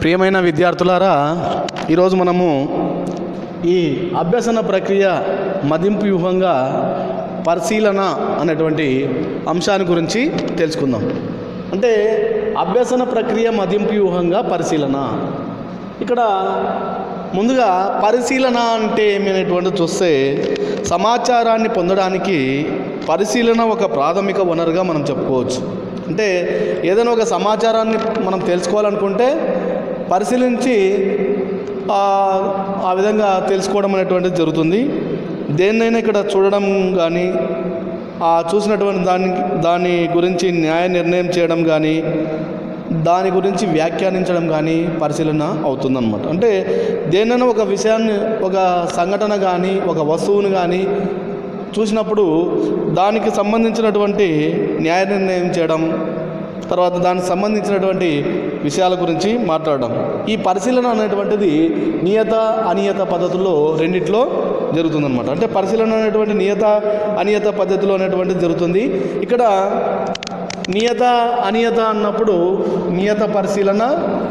ప్రియమైన విద్యార్థులారా ఈరోజు మనము ఈ అభ్యసన ప్రక్రియ మదింపు వ్యూహంగా పరిశీలన అనేటువంటి అంశాన్ని గురించి తెలుసుకుందాం అంటే అభ్యసన ప్రక్రియ మదింపు వ్యూహంగా పరిశీలన ఇక్కడ ముందుగా పరిశీలన అంటే ఏమి అనేటువంటి చూస్తే సమాచారాన్ని పొందడానికి పరిశీలన ఒక ప్రాథమిక వనరుగా మనం చెప్పుకోవచ్చు అంటే ఏదైనా ఒక సమాచారాన్ని మనం తెలుసుకోవాలనుకుంటే పరిశీలించి ఆ ఆ విధంగా తెలుసుకోవడం అనేటువంటిది జరుగుతుంది దేన్నైనా ఇక్కడ చూడడం కానీ ఆ చూసినటువంటి దాని దాని గురించి న్యాయ నిర్ణయం చేయడం కానీ దాని గురించి వ్యాఖ్యానించడం కానీ పరిశీలన అవుతుందన్నమాట అంటే దేన్నైనా ఒక విషయాన్ని ఒక సంఘటన కానీ ఒక వస్తువును కానీ చూసినప్పుడు దానికి సంబంధించినటువంటి న్యాయ నిర్ణయం చేయడం తర్వాత దానికి సంబంధించినటువంటి విషయాల గురించి మాట్లాడడం ఈ పరిశీలన అనేటువంటిది నియత అనియత పద్ధతుల్లో రెండిట్లో జరుగుతుందన్నమాట అంటే పరిశీలన అనేటువంటి నియత అనియత పద్ధతిలో అనేటువంటిది జరుగుతుంది ఇక్కడ నియత అనియత అన్నప్పుడు నియత పరిశీలన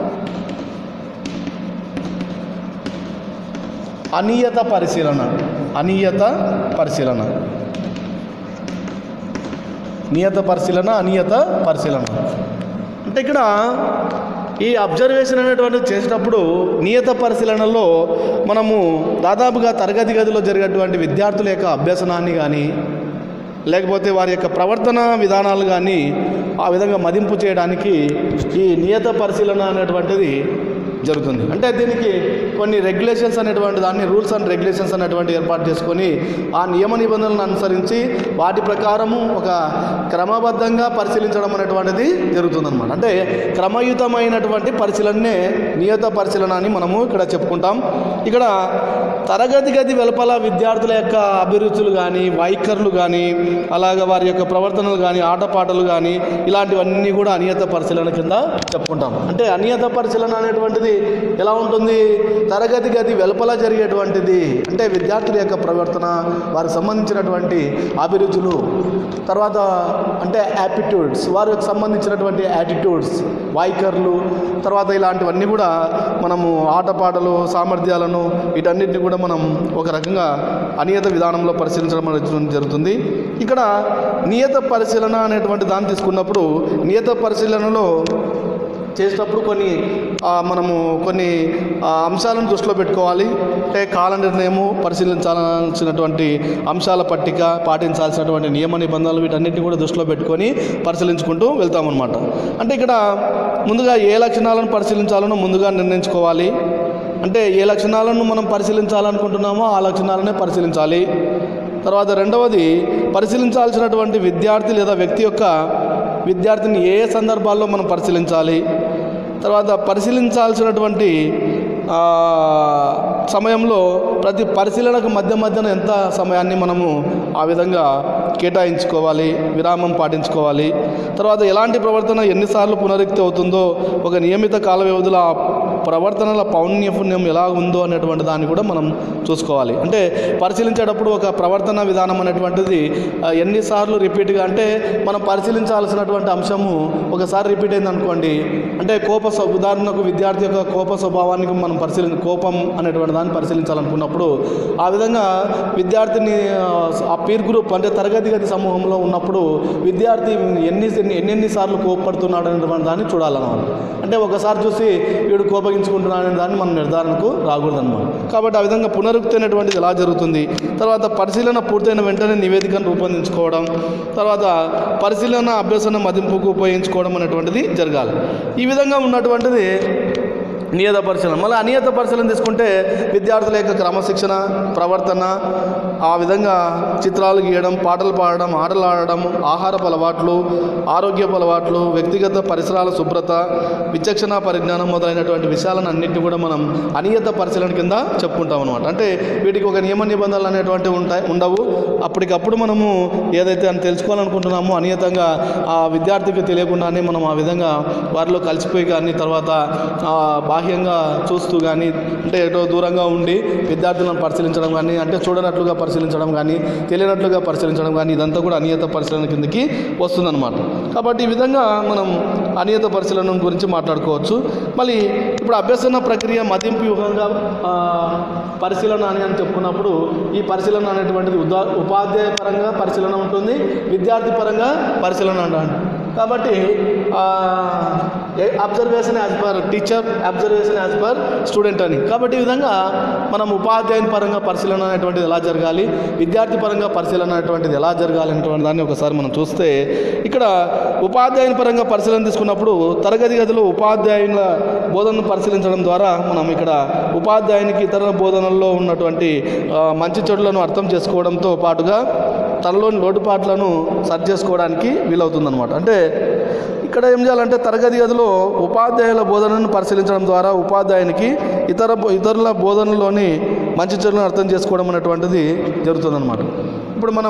అనియత పరిశీలన అనియత పరిశీలన నియత పరిశీలన అనియత పరిశీలన అంటే ఇక్కడ ఈ అబ్జర్వేషన్ అనేటువంటిది చేసేటప్పుడు నియత పరిశీలనలో మనము దాదాపుగా తరగతి గదిలో జరిగేటువంటి విద్యార్థుల యొక్క అభ్యసనాన్ని కానీ లేకపోతే వారి యొక్క ప్రవర్తన విధానాలు కానీ ఆ విధంగా మదింపు చేయడానికి ఈ నియత పరిశీలన అనేటువంటిది జరుగుతుంది అంటే దీనికి కొన్ని రెగ్యులేషన్స్ అనేటువంటి దాన్ని రూల్స్ అండ్ రెగ్యులేషన్స్ అనేటువంటి ఏర్పాటు చేసుకొని ఆ నియమ నిబంధనలను అనుసరించి వాటి ప్రకారము ఒక క్రమబద్ధంగా పరిశీలించడం అనేటువంటిది జరుగుతుందన్నమాట అంటే క్రమయుతమైనటువంటి పరిశీలనే నియత పరిశీలన అని మనము ఇక్కడ చెప్పుకుంటాం ఇక్కడ తరగతి గది వెలుపల విద్యార్థుల యొక్క అభిరుచులు కానీ వైఖరులు కానీ అలాగ వారి యొక్క ప్రవర్తనలు కానీ ఆటపాటలు కానీ ఇలాంటివన్నీ కూడా అనియత పరిశీలన కింద చెప్పుకుంటాం అంటే అనియత పరిశీలన అనేటువంటిది ఎలా ఉంటుంది తరగతి గది వెలుపల జరిగేటువంటిది అంటే విద్యార్థుల యొక్క ప్రవర్తన వారికి సంబంధించినటువంటి అభిరుచులు తర్వాత అంటే యాప్టిట్యూడ్స్ వారికి సంబంధించినటువంటి యాటిట్యూడ్స్ వైఖరులు తర్వాత ఇలాంటివన్నీ కూడా మనము ఆటపాటలు సామర్థ్యాలను వీటన్నిటిని కూడా మనం ఒక రకంగా అనియత విధానంలో పరిశీలించడం అనేది జరుగుతుంది ఇక్కడ నియత పరిశీలన అనేటువంటి దాన్ని తీసుకున్నప్పుడు నియత పరిశీలనలో చేసేటప్పుడు కొన్ని ఆ, మనము కొన్ని ఆ, అంశాలను దృష్టిలో పెట్టుకోవాలి అంటే కాల నిర్ణయము పరిశీలించాల్సినటువంటి అంశాల పట్టిక పాటించాల్సినటువంటి నియమ నిబంధనలు వీటన్నిటిని కూడా దృష్టిలో పెట్టుకొని పరిశీలించుకుంటూ వెళ్తామన్నమాట అంటే ఇక్కడ ముందుగా ఏ లక్షణాలను పరిశీలించాలనో ముందుగా నిర్ణయించుకోవాలి అంటే ఏ లక్షణాలను మనం పరిశీలించాలనుకుంటున్నామో ఆ లక్షణాలనే పరిశీలించాలి తర్వాత రెండవది పరిశీలించాల్సినటువంటి విద్యార్థి లేదా వ్యక్తి యొక్క విద్యార్థిని ఏ ఏ సందర్భాల్లో మనం పరిశీలించాలి తర్వాత పరిశీలించాల్సినటువంటి ఆ, సమయంలో ప్రతి పరిశీలనకు మధ్య మధ్యన ఎంత సమయాన్ని మనము ఆ విధంగా కేటాయించుకోవాలి విరామం పాటించుకోవాలి తర్వాత ఎలాంటి ప్రవర్తన ఎన్నిసార్లు పునరుక్తి అవుతుందో ఒక నియమిత కాల వ్యవధిలో ఆ ప్రవర్తనల పౌణ్యపుణ్యం ఎలా ఉందో అనేటువంటి దాన్ని కూడా మనం చూసుకోవాలి అంటే పరిశీలించేటప్పుడు ఒక ప్రవర్తన విధానం అనేటువంటిది ఆ, ఎన్నిసార్లు రిపీట్గా అంటే మనం పరిశీలించాల్సినటువంటి అంశము ఒకసారి రిపీట్ అయింది అనుకోండి అంటే కోప స్వ- ఉదాహరణకు విద్యార్థి యొక్క కోప స్వభావానికి మనం పరిశీలి కోపం అనేటువంటి దాన్ని పరిశీలించాలనుకున్నప్పుడు ఆ విధంగా విద్యార్థిని ఆ, ఆ పీర్ గ్రూప్ అంటే తరగతి గది సమూహంలో ఉన్నప్పుడు విద్యార్థి ఎన్ని ఎన్ని ఎన్నిసార్లు కోపడుతున్నాడు అనేటువంటి దాన్ని చూడాలన్నమాట అంటే ఒకసారి చూసి వీడు కోపగించుకుంటున్నాడు అనే దాన్ని మనం నిర్ధారణకు రాకూడదన్నమాట కాబట్టి ఆ విధంగా పునరుక్తి అనేటువంటిది ఎలా జరుగుతుంది తర్వాత పరిశీలన పూర్తయిన వెంటనే నివేదికను రూపొందించుకోవడం తర్వాత పరిశీలన అభ్యసన మదింపుకు ఉపయోగించుకోవడం అనేటువంటిది జరగాలి ఈ విధంగా ఉన్నటువంటిది నియత పరిశీలన మళ్ళీ అనియత పరిశీలన తీసుకుంటే విద్యార్థుల యొక్క క్రమశిక్షణ ప్రవర్తన ఆ విధంగా చిత్రాలు గీయడం పాటలు పాడడం ఆటలు ఆడడం ఆహారపు అలవాట్లు ఆరోగ్యపు అలవాట్లు వ్యక్తిగత పరిసరాల శుభ్రత విచక్షణ పరిజ్ఞానం మొదలైనటువంటి విషయాలను అన్నింటినీ కూడా మనం అనియత పరిశీలన కింద చెప్పుకుంటాం అనమాట అంటే వీటికి ఒక నియమ నిబంధనలు అనేటువంటివి ఉంటాయి ఉండవు అప్పటికప్పుడు మనము ఏదైతే అని తెలుసుకోవాలనుకుంటున్నామో అనియతంగా ఆ విద్యార్థికి తెలియకుండానే మనం ఆ విధంగా వారిలో కలిసిపోయి కానీ తర్వాత ఆ, బాహ్యంగా చూస్తూ కానీ అంటే ఎటో దూరంగా ఉండి విద్యార్థులను పరిశీలించడం కానీ అంటే చూడనట్లుగా పరిశీలించడం కానీ తెలియనట్లుగా పరిశీలించడం కానీ ఇదంతా కూడా అనియత పరిశీలన కిందకి వస్తుందన్నమాట కాబట్టి ఈ విధంగా మనం అనియత పరిశీలన గురించి మాట్లాడుకోవచ్చు మళ్ళీ ఇప్పుడు అభ్యసన ప్రక్రియ మదింపు వ్యూహంగా ఆ, పరిశీలన అని అని చెప్పుకున్నప్పుడు ఈ పరిశీలన అనేటువంటిది ఉదా ఉపాధ్యాయ పరంగా పరిశీలన ఉంటుంది విద్యార్థి పరంగా పరిశీలన అంటారు కాబట్టి observation as per teacher observation as per student అని కాబట్టి ఈ విధంగా మనం ఉపాధ్యాయుని పరంగా పరిశీలన అనేటువంటిది ఎలా జరగాలి విద్యార్థి పరంగా పరిశీలన అనేటువంటిది ఎలా జరగాలి అనేటువంటి దాన్ని ఒకసారి మనం చూస్తే ఇక్కడ ఉపాధ్యాయుని పరంగా పరిశీలన తీసుకున్నప్పుడు తరగతి గదిలో ఉపాధ్యాయుల బోధనను పరిశీలించడం ద్వారా మనం ఇక్కడ ఉపాధ్యాయునికి ఇతర బోధనల్లో ఉన్నటువంటి ఆ, మంచి చెడులను అర్థం చేసుకోవడంతో పాటుగా తనలోని లోటుపాట్లను సరి చేసుకోవడానికి వీలవుతుందన్నమాట అంటే ఇక్కడ ఏం చేయాలంటే తరగతి గదిలో ఉపాధ్యాయుల బోధనను పరిశీలించడం ద్వారా ఉపాధ్యాయునికి ఇతర బో- ఇతరుల బోధనలోని మంచి చెడులను అర్థం చేసుకోవడం అనేటువంటిది జరుగుతుందన్నమాట ఇప్పుడు మనం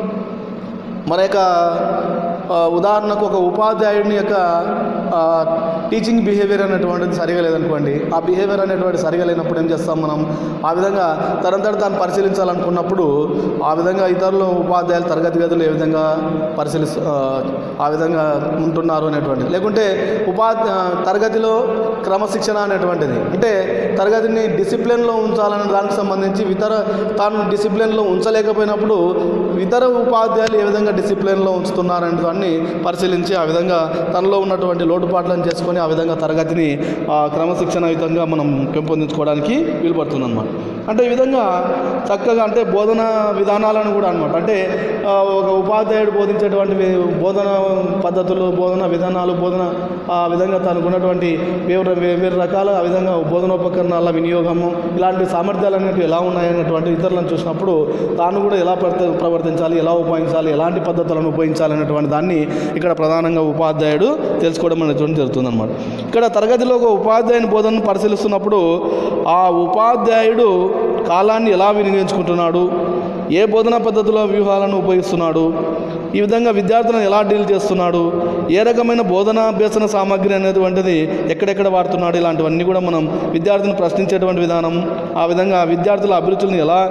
మన యొక్క ఆ, ఉదాహరణకు ఒక ఉపాధ్యాయుని యొక్క ఆ, టీచింగ్ బిహేవియర్ అనేటువంటిది సరిగా లేదనుకోండి ఆ బిహేవియర్ అనేటువంటి సరిగా లేనప్పుడు ఏం చేస్తాం మనం ఆ విధంగా తనంతట తాను పరిశీలించాలనుకున్నప్పుడు ఆ విధంగా ఇతరులు ఉపాధ్యాయులు తరగతి గదులు ఏ విధంగా పరిశీలిస్తూ ఆ, ఆ విధంగా ఉంటున్నారు అనేటువంటిది లేకుంటే ఉపాధి తరగతిలో క్రమశిక్షణ అనేటువంటిది అంటే తరగతిని డిసిప్లిన్లో ఉంచాలనే దానికి సంబంధించి ఇతర తాను డిసిప్లిన్లో ఉంచలేకపోయినప్పుడు ఇతర ఉపాధ్యాయులు ఏ విధంగా డిసిప్లిన్లో ఉంచుతున్నారనే దాన్ని పరిశీలించి ఆ విధంగా తనలో ఉన్నటువంటి లోటుపాట్లను చేసుకొని ఆ విధంగా తరగతిని ఆ, క్రమశిక్షణయుతంగా మనం పెంపొందించుకోవడానికి వీలుపడుతుందన్నమాట అంటే ఈ విధంగా చక్కగా అంటే బోధన విధానాలను కూడా అనమాట అంటే ఆ, ఒక ఉపాధ్యాయుడు బోధించేటువంటి వి- బోధన పద్ధతులు బోధన విధానాలు బోధన ఆ విధంగా తనకు ఉన్నటువంటి వేరు వేరు రకాల ఆ విధంగా బోధనోపకరణాల వినియోగము ఇలాంటి సామర్థ్యాలు అనేవి ఎలా ఉన్నాయనేటువంటి ఇతరులను చూసినప్పుడు తాను కూడా ఎలా ప్రవర్త- ప్రవర్తించాలి ఎలా ఉపయోగించాలి ఎలాంటి పద్ధతులను ఉపయోగించాలి అనేటువంటి దాన్ని ఇక్కడ ప్రధానంగా ఉపాధ్యాయుడు తెలుసుకోవడం అనేటువంటి జరుగుతుందన్నమాట ఇక్కడ తరగతిలో ఒక ఉపాధ్యాయుని బోధనను పరిశీలిస్తున్నప్పుడు ఆ ఉపాధ్యాయుడు కాలాన్ని ఎలా వినియోగించుకుంటున్నాడు ఏ బోధనా పద్ధతిలో వ్యూహాలను ఉపయోగిస్తున్నాడు ఈ విధంగా విద్యార్థులను ఎలా డీల్ చేస్తున్నాడు ఏ రకమైన బోధన అభ్యసన సామాగ్రి అనేటువంటిది ఎక్కడెక్కడ వాడుతున్నాడు ఇలాంటివన్నీ కూడా మనం విద్యార్థిని ప్రశ్నించేటువంటి విధానం ఆ విధంగా విద్యార్థుల అభిరుచులను ఎలా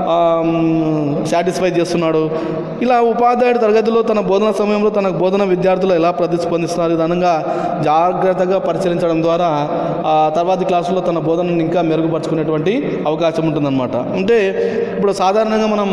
సాటిస్ఫై చేస్తున్నాడు ఇలా ఉపాధ్యాయుడు తరగతిలో తన బోధన సమయంలో తన బోధన విద్యార్థులు ఎలా ప్రతిస్పందిస్తున్నారు ఈ విధంగా జాగ్రత్తగా పరిశీలించడం ద్వారా ఆ తర్వాతి క్లాసులో తన బోధనను ఇంకా మెరుగుపరుచుకునేటువంటి అవకాశం ఉంటుందన్నమాట అంటే ఇప్పుడు సాధారణంగా మనం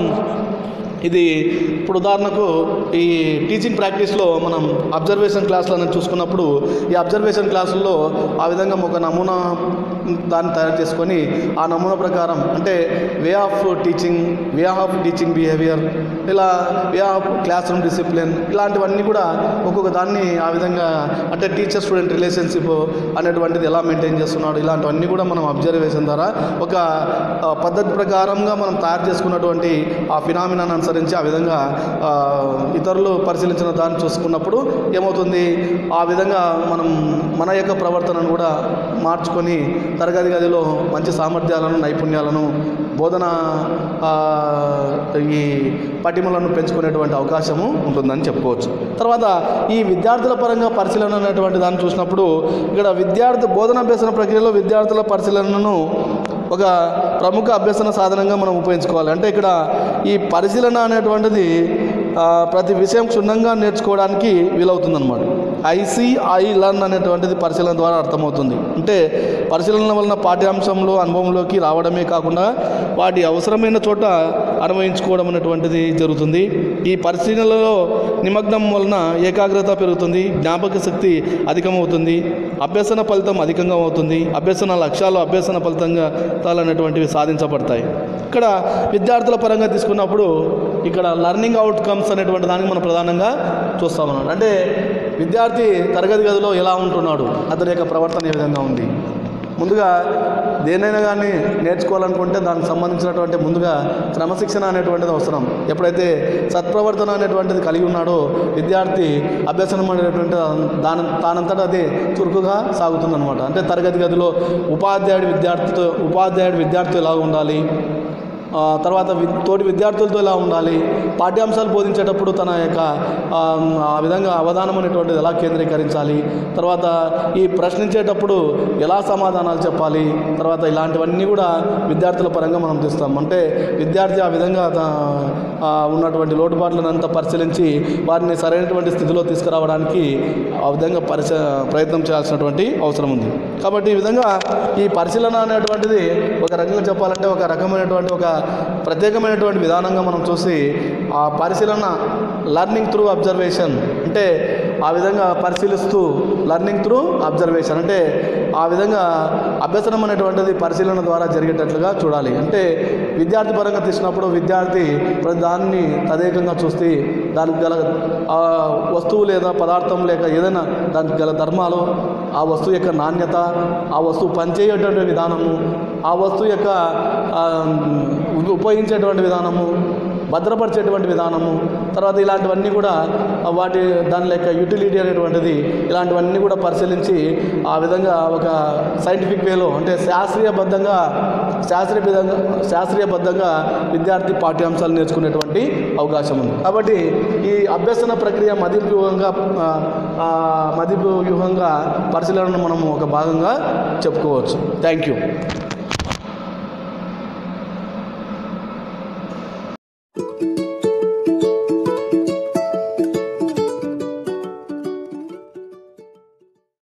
ఇది ఇప్పుడు ఉదాహరణకు ఈ టీచింగ్ ప్రాక్టీస్లో మనం అబ్జర్వేషన్ క్లాసులను చూసుకున్నప్పుడు ఈ అబ్జర్వేషన్ క్లాసుల్లో ఆ విధంగా ఒక నమూనా దాన్ని తయారు చేసుకొని ఆ నమూనా ప్రకారం అంటే way of teaching way of teaching behaviour ఇలా way of classroom discipline ఇలాంటివన్నీ కూడా ఒక్కొక్క దాన్ని ఆ విధంగా అంటే టీచర్ స్టూడెంట్ రిలేషన్షిప్ అనేటువంటిది ఎలా మెయింటైన్ చేస్తున్నాడు ఇలాంటివన్నీ కూడా మనం అబ్జర్వేషన్ ద్వారా ఒక ఆ, పద్ధతి ప్రకారంగా మనం తయారు చేసుకున్నటువంటి ఆ ఫినామినాన్ని అనుసరించి ఆ విధంగా ఆ, ఇతరులు పరిశీలించిన దాన్ని చూసుకున్నప్పుడు ఏమవుతుంది ఆ విధంగా మనం మన యొక్క ప్రవర్తనను కూడా మార్చుకొని తరగతి గదిలో మంచి సామర్థ్యాలను నైపుణ్యాలను బోధన ఆ, ఈ పటిమలను పెంచుకునేటువంటి అవకాశము ఉంటుందని చెప్పుకోవచ్చు తర్వాత ఈ విద్యార్థుల పరంగా పరిశీలన అనేటువంటి దాన్ని చూసినప్పుడు ఇక్కడ విద్యార్థి బోధనాభ్యసన ప్రక్రియలో విద్యార్థుల పరిశీలనను ఒక ప్రముఖ అభ్యసన సాధనంగా మనం ఉపయోగించుకోవాలి అంటే ఇక్కడ ఈ పరిశీలన అనేటువంటిది ఆ, ప్రతి విషయం క్షుణ్ణంగా నేర్చుకోవడానికి వీలవుతుందన్నమాట ఐసీ ఐ లర్న్ అనేటువంటిది పరిశీలన ద్వారా అర్థమవుతుంది అంటే పరిశీలన వలన పాఠ్యాంశంలో అనుభవంలోకి రావడమే కాకుండా వాటి అవసరమైన చోట అనుభవించుకోవడం అనేటువంటిది జరుగుతుంది ఈ పరిశీలనలో నిమగ్నం వలన ఏకాగ్రత పెరుగుతుంది జ్ఞాపక శక్తి అధికమవుతుంది అభ్యసన ఫలితం అధికంగా అవుతుంది అభ్యసన లక్ష్యాలు అభ్యసన ఫలితంగా అనేటువంటివి సాధించబడతాయి ఇక్కడ విద్యార్థుల పరంగా తీసుకున్నప్పుడు ఇక్కడ లర్నింగ్ అవుట్కమ్స్ అనేటువంటి దానికి మనం ప్రధానంగా చూస్తామన్నమాట అంటే విద్యార్థి తరగతి గదిలో ఎలా ఉంటున్నాడు అతని యొక్క ప్రవర్తన ఏ విధంగా ఉంది ముందుగా దేనైనా కానీ నేర్చుకోవాలనుకుంటే దానికి సంబంధించినటువంటి ముందుగా క్రమశిక్షణ అనేటువంటిది అవసరం ఎప్పుడైతే సత్ప్రవర్తన అనేటువంటిది కలిగి ఉన్నాడో విద్యార్థి అభ్యసనం అనేటువంటి దాని తానంతటా అది చురుకుగా సాగుతుందన్నమాట అంటే తరగతి గదిలో ఉపాధ్యాయుడి విద్యార్థితో ఉపాధ్యాయుడి విద్యార్థి ఎలా ఉండాలి ఆ, తర్వాత వి తోటి విద్యార్థులతో ఎలా ఉండాలి పాఠ్యాంశాలు బోధించేటప్పుడు తన యొక్క ఆ, ఆ విధంగా అవధానం అనేటువంటిది ఎలా కేంద్రీకరించాలి తర్వాత ఈ ప్రశ్నించేటప్పుడు ఎలా సమాధానాలు చెప్పాలి తర్వాత ఇలాంటివన్నీ కూడా విద్యార్థుల పరంగా మనం తీస్తాం అంటే విద్యార్థి ఆ విధంగా తా- ఆ, ఉన్నటువంటి లోటుపాట్లను అంతా పరిశీలించి వారిని సరైనటువంటి స్థితిలో తీసుకురావడానికి ఆ విధంగా పరిశ ప్రయత్నం చేయాల్సినటువంటి అవసరం ఉంది కాబట్టి ఈ విధంగా ఈ పరిశీలన అనేటువంటిది ఒక రకంగా చెప్పాలంటే ఒక రకమైనటువంటి ఒక ప్రత్యేకమైనటువంటి విధానంగా మనం చూసి ఆ పరిశీలన లర్నింగ్ త్రూ అబ్జర్వేషన్ అంటే ఆ విధంగా పరిశీలిస్తూ లర్నింగ్ త్రూ అబ్జర్వేషన్ అంటే ఆ విధంగా అభ్యసనం అనేటువంటిది పరిశీలన ద్వారా జరిగేటట్లుగా చూడాలి అంటే విద్యార్థి పరంగా తీసినప్పుడు విద్యార్థి ప్రతి దాన్ని తదేకంగా చూస్తే దానికి గల ఆ వస్తువు లేదా పదార్థం లేక ఏదైనా దానికి గల ధర్మాలు ఆ వస్తువు యొక్క నాణ్యత ఆ వస్తువు పనిచేయేటువంటి విధానము ఆ వస్తువు యొక్క ఆ, ఉపయోగించేటువంటి విధానము భద్రపరిచేటువంటి విధానము తర్వాత ఇలాంటివన్నీ కూడా వాటి దాని యొక్క యూటిలిటీ అనేటువంటిది ఇలాంటివన్నీ కూడా పరిశీలించి ఆ విధంగా ఒక సైంటిఫిక్ వేలో అంటే శాస్త్రీయబద్ధంగా శాస్త్రీయ విధంగా శాస్త్రీయబద్ధంగా విద్యార్థి పాఠ్యాంశాలు నేర్చుకునేటువంటి అవకాశం ఉంది కాబట్టి ఈ అభ్యసన ప్రక్రియ మదింపు వ్యూహంగా ఆ, ఆ, మదింపు వ్యూహంగా పరిశీలనను మనము ఒక భాగంగా చెప్పుకోవచ్చు థ్యాంక్ యూ